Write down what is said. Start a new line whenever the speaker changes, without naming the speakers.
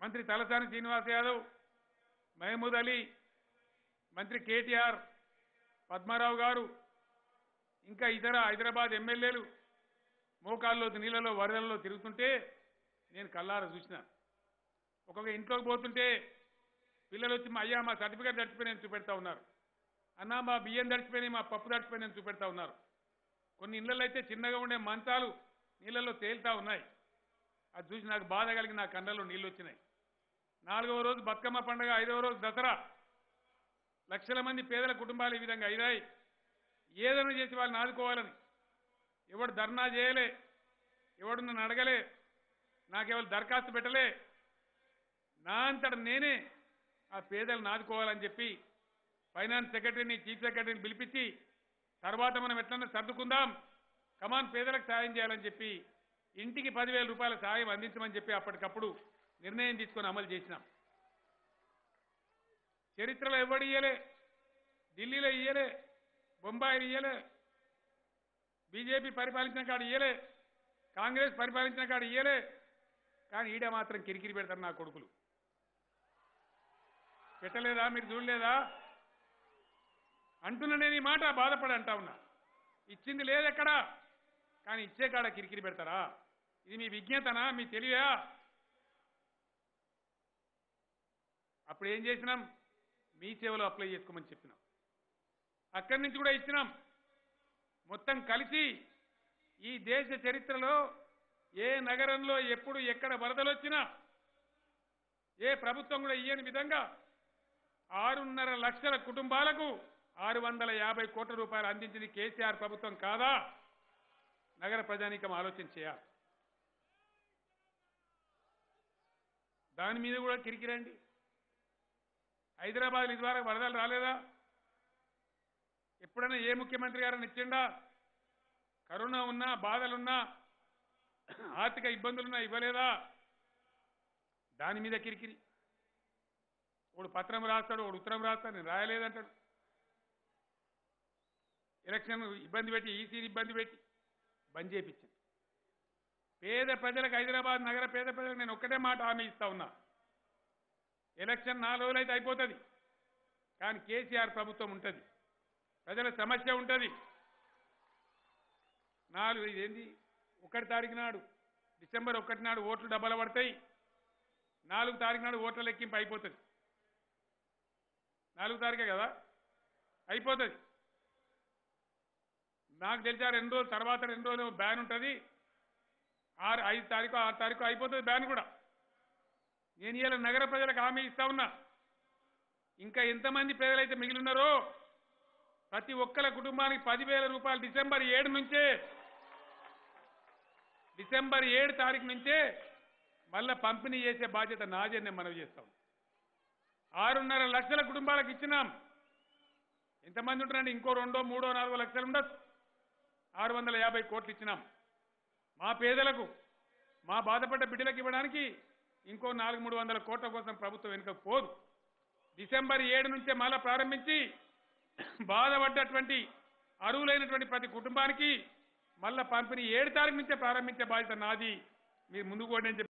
మంత్రి తలసాని శ్రీనివాస్ యాదవ్ మహమూద్ అలీ మంత్రి కేటీఆర్ పద్మారావు గారు ఇంకా ఇతర హైదరాబాద్ ఎమ్మెల్యేలు మోకాల్లో నీళ్ళలో వరదల్లో తిరుగుతుంటే నేను కల్లార చూసిన ఒక్కొక్క ఇంట్లోకి పోతుంటే పిల్లలు వచ్చి మా అయ్యా మా సర్టిఫికేట్ తడిచిపోయినాయని చూపెడతా ఉన్నారు అన్నా మా బియ్యం తడిచిపోయినాయి మా పప్పు తడిచిపోయినాయని చూపెడతా ఉన్నారు కొన్ని ఇళ్ళల్లో అయితే చిన్నగా ఉండే మంచాలు నీళ్ళల్లో తేలుతా ఉన్నాయి అది చూసి నాకు బాధ కలిగి నా కళ్ళలో నీళ్ళు వచ్చినాయి నాలుగవ రోజు బతుకమ్మ పండుగ ఐదవ రోజు దసరా లక్షల మంది పేదల కుటుంబాలు ఈ విధంగా అయినాయి ఏదైనా చేసి వాళ్ళని ఆదుకోవాలని ఎవడు ధర్నా చేయలే ఎవడు నన్ను అడగలే నాకెవరు దరఖాస్తు పెట్టలే నా అంతట నేనే ఆ పేదలను ఆదుకోవాలని చెప్పి ఫైనాన్స్ సెక్రటరీని చీఫ్ సెక్రటరీని పిలిపించి తర్వాత మనం ఎట్లన్నా సర్దుకుందాం కమాన్ పేదలకు సాయం చేయాలని చెప్పి ఇంటికి పదివేల రూపాయల సాయం అందించమని చెప్పి అప్పటికప్పుడు నిర్ణయం తీసుకొని అమలు చేసినాం చరిత్రలో ఎవడు ఇయ్యలే ఢిల్లీలో ఇయ్యలే బొంబాయిలో ఇయ్యలే బీజేపీ పరిపాలించిన కాడు ఇయ్యలే కాంగ్రెస్ పరిపాలించిన కాడు ఇయ్యలే కానీ ఈడ మాత్రం కిరికిరి పెడతారు నా కొడుకులు పెట్టలేదా మీరు చూడలేదా అంటున్నా నేను ఈ మాట బాధపడి అంటా ఉన్నా ఇచ్చింది లేదెక్కడా కానీ ఇచ్చే కాడ కిరికిరి పెడతారా ఇది మీ విజ్ఞతనా మీ తెలివా అప్పుడు ఏం చేసినాం మీ సేవలో అప్లై చేసుకోమని చెప్పినాం అక్కడి నుంచి కూడా ఇచ్చినాం మొత్తం కలిసి ఈ దేశ చరిత్రలో ఏ నగరంలో ఎప్పుడు ఎక్కడ వరదలు వచ్చినా ఏ ప్రభుత్వం కూడా ఇయ్యని విధంగా ఆరున్నర లక్షల కుటుంబాలకు ఆరు వందల యాభై కోట్ల రూపాయలు అందించింది కేసీఆర్ ప్రభుత్వం కాదా నగర ప్రజానీకం ఆలోచన చేయాలి దాని మీద కూడా కిరికిరండి హైదరాబాద్ ఇది వరకు వరదలు రాలేదా ఎప్పుడైనా ఏ ముఖ్యమంత్రి గారిని ఇచ్చిండా కరోనా ఉన్నా బాధలున్నా ఆర్థిక ఇబ్బందులున్నా ఇవ్వలేదా దాని మీద కిరికిరి ఒకడు పత్రం రాస్తాడు ఒకడు ఉత్తరం రాస్తాడు నేను రాయలేదంటాడు ఎలక్షన్ ఇబ్బంది పెట్టి ఈసీని ఇబ్బంది పెట్టి బంద్ చేయించింది పేద ప్రజలకు హైదరాబాద్ నగర పేద ప్రజలకు నేను ఒక్కటే మాట హామీ ఇస్తా ఉన్నా ఎలక్షన్ నాలుగు రోజులైతే అయిపోతుంది కానీ కేసీఆర్ ప్రభుత్వం ఉంటుంది ప్రజల సమస్య ఉంటుంది నాలుగు ఇదేంది ఒకటి తారీఖు నాడు డిసెంబర్ ఒకటి నాడు ఓట్లు డబ్బలు పడతాయి నాలుగు తారీఖు నాడు ఓట్ల లెక్కింపు అయిపోతుంది నాలుగు తారీఖే కదా అయిపోతుంది నాకు తెలిసా రెండు రోజుల తర్వాత రెండు రోజులు బ్యాన్ ఉంటుంది ఆరు ఐదు తారీఖు ఆరు తారీఖు అయిపోతుంది బ్యాన్ కూడా నేను ఇవాళ నగర ప్రజలకు హామీ ఇస్తా ఉన్నా ఇంకా ఎంతమంది ప్రజలైతే మిగిలి ఉన్నారో ప్రతి ఒక్కల కుటుంబానికి పదివేల రూపాయలు డిసెంబర్ ఏడు నుంచే డిసెంబర్ ఏడు తారీఖు నుంచే మళ్ళా పంపిణీ చేసే బాధ్యత నాదే నేను మనవి చేస్తాం ఆరున్నర లక్షల కుటుంబాలకు ఇచ్చినాం ఎంతమంది ఉంటారండి ఇంకో రెండో మూడో నాలుగో లక్షలు ఉండొచ్చు ఆరు వందల యాభై కోట్లు ఇచ్చినాం మా పేదలకు మా బాధపడ్డ బిడ్డలకు ఇవ్వడానికి ఇంకో నాలుగు మూడు వందల కోట్ల కోసం ప్రభుత్వం వెనుక పోదు డిసెంబర్ ఏడు నుంచే మళ్ళా ప్రారంభించి బాధపడ్డటువంటి అరువులైనటువంటి ప్రతి కుటుంబానికి మళ్ళా పంపిణీ ఏడు తారీఖు నుంచే ప్రారంభించే బాధ్యత నాది మీరు ముందుకు పోండి అని చెప్పి